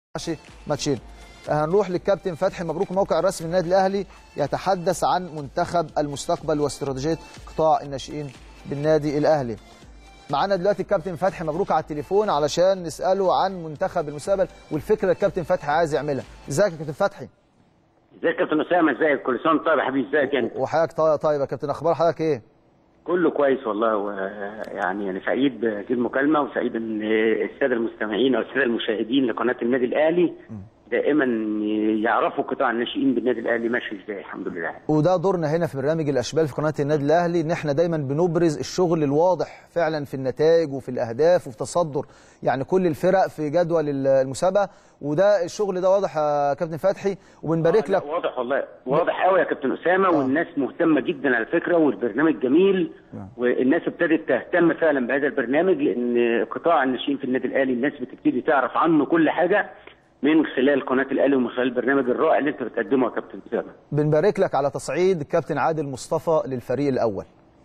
ماشي ماتشين هنروح للكابتن فتحي مبروك الموقع الرسمي للنادي الاهلي يتحدث عن منتخب المستقبل واستراتيجيه قطاع الناشئين بالنادي الاهلي معانا دلوقتي الكابتن فتحي مبروك على التليفون علشان نساله عن منتخب المستقبل والفكره اللي الكابتن فتحي عايز يعملها ازيك يا كابتن فتحي ازيك يا كابتن اسامه ازيك كل سنه وانت طيب يا حبيبي ازيك انت وحضرتك طيب طيب يا كابتن اخبار حضرتك ايه كله كويس والله و... يعني انا سعيد بهذه المكالمه وسعيد ان الساده المستمعين او الساده المشاهدين لقناه النادي الاهلي دائما يعرفوا قطاع الناشئين بالنادي الاهلي ماشي ازاي الحمد لله وده دورنا هنا في برنامج الاشبال في قناه النادي الاهلي ان احنا دايما بنبرز الشغل الواضح فعلا في النتائج وفي الاهداف وفي تصدر يعني كل الفرق في جدول المسابقه وده الشغل ده واضح يا كابتن فتحي وبنبارك آه، لك لا، واضح والله واضح قوي يا كابتن اسامه والناس مهتمه جدا على فكره والبرنامج جميل والناس ابتدت تهتم فعلا بهذا البرنامج لان قطاع الناشئين في النادي الاهلي الناس بتبتدي تعرف عنه كل حاجه من خلال قناه الاهلي ومن خلال البرنامج الرائع اللي انت بتقدمه يا كابتن اسامه بنبارك لك على تصعيد الكابتن عادل مصطفى للفريق الاول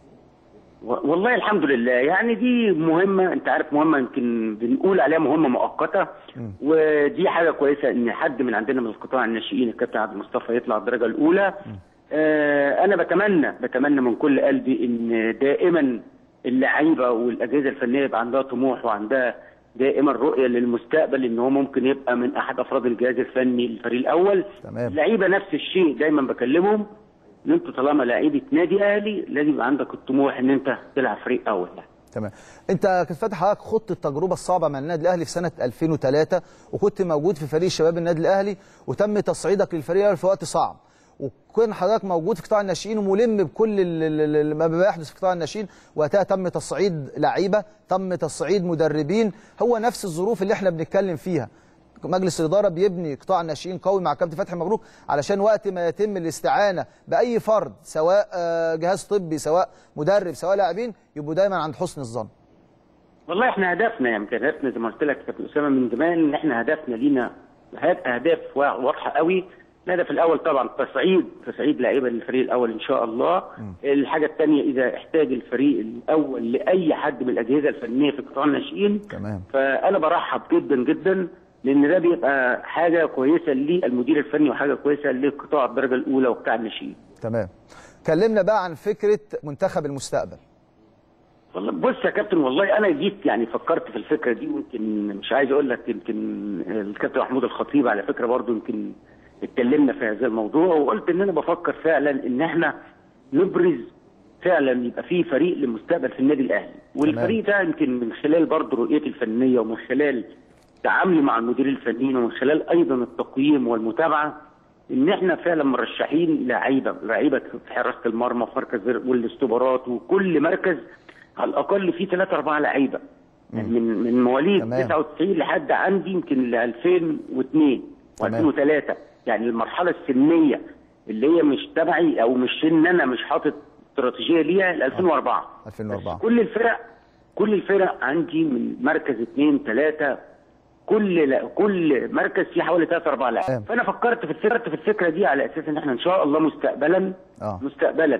و- والله الحمد لله يعني دي مهمة انت عارف مهمة يمكن بنقول عليها مهمة مؤقتة ودي حاجة كويسة ان حد من عندنا من القطاع الناشئين الكابتن عبد المصطفى يطلع الدرجة الاولى آه انا بتمنى بتمنى من كل قلبي ان دائما اللعيبة والاجهزة الفنية يبقى عندها طموح وعندها دائما رؤية للمستقبل ان هو ممكن يبقى من احد افراد الجهاز الفني للفريق الاول تمام. اللعيبة نفس الشيء دايما بكلمهم ان انتوا طالما لعيبه نادي اهلي لازم يبقى عندك الطموح ان انت تلعب فريق اول يعني. تمام انت كابتن فتحي حضرتك خضت التجربه الصعبه مع النادي الاهلي في سنه 2003 وكنت موجود في فريق شباب النادي الاهلي وتم تصعيدك للفريق الأول في وقت صعب وكون حضرتك موجود في قطاع الناشئين وملم بكل ال- ال- ال- ما بيحدث في قطاع الناشئين وقتها تم تصعيد لعيبه تم تصعيد مدربين هو نفس الظروف اللي احنا بنتكلم فيها مجلس الاداره بيبني قطاع الناشئين قوي مع كابتن فتحي مبروك علشان وقت ما يتم الاستعانه باي فرد سواء آه، جهاز طبي سواء مدرب سواء لاعبين يبقوا دايما عند حسن الظن والله احنا هدفنا يعني كان هدفنا زي ما قلت لك يا كابتن اسامه من زمان ان احنا هدفنا لينا هاد- اهداف وا- واضحه قوي الهدف الاول طبعا تصعيد تصعيد لعيبه للفريق الاول ان شاء الله الحاجه الثانيه اذا احتاج الفريق الاول لاي حد من الاجهزه الفنيه في قطاع الناشئين تمام. فانا برحب جدا جدا لان ده بيبقى حاجه كويسه للمدير الفني وحاجه كويسه لقطاع الدرجه الاولى وقطاع الناشئين تمام كلمنا بقى عن فكره منتخب المستقبل والله بص يا كابتن والله انا جيت يعني فكرت في الفكره دي ويمكن مش عايز اقول لك يمكن الكابتن محمود الخطيب على فكره برضو يمكن اتكلمنا في هذا الموضوع وقلت ان انا بفكر فعلا ان احنا نبرز فعلا يبقى في فريق للمستقبل في النادي الاهلي والفريق ده يمكن من خلال برضو رؤيتي الفنيه ومن خلال تعاملي مع المدير الفنيين ومن خلال ايضا التقييم والمتابعه ان احنا فعلا مرشحين لعيبه لعيبه في حراسه المرمى في مركز والاستوبرات وكل مركز على الاقل فيه ثلاثة أربعة لعيبه يعني من من مواليد تمام. 99 لحد عندي يمكن ل 2002 تمام. و2003 يعني المرحله السنيه اللي هي مش تبعي او مش ان انا مش حاطط استراتيجيه ليها ل 2004 2004. بس كل الفرق كل الفرق عندي من مركز اثنين ثلاثه كل لا كل مركز فيه حوالي ثلاثة أربعة تمام. لاعب فأنا فكرت في الفكرة في الفكرة دي على أساس إن إحنا إن شاء الله مستقبلا آه. مستقبلا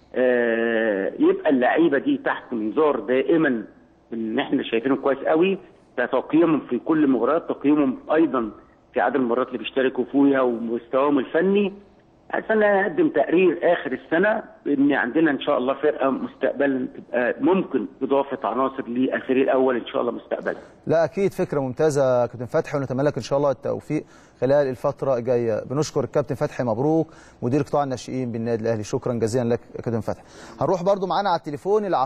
آه يبقى اللعيبة دي تحت منظار دائما إن إحنا شايفينهم كويس قوي ده تقييمهم في كل مباراة تقييمهم أيضا في عدد المرات اللي بيشتركوا فيها ومستواهم الفني عشان اقدم تقرير اخر السنه ان عندنا ان شاء الله فرقه مستقبلا تبقى ممكن اضافه عناصر للفريق الاول ان شاء الله مستقبلا لا اكيد فكره ممتازه يا كابتن فتحي ونتمنى لك ان شاء الله التوفيق خلال الفتره الجايه بنشكر الكابتن فتحي مبروك مدير قطاع الناشئين بالنادي الاهلي شكرا جزيلا لك يا كابتن فتحي هنروح برضو معانا على التليفون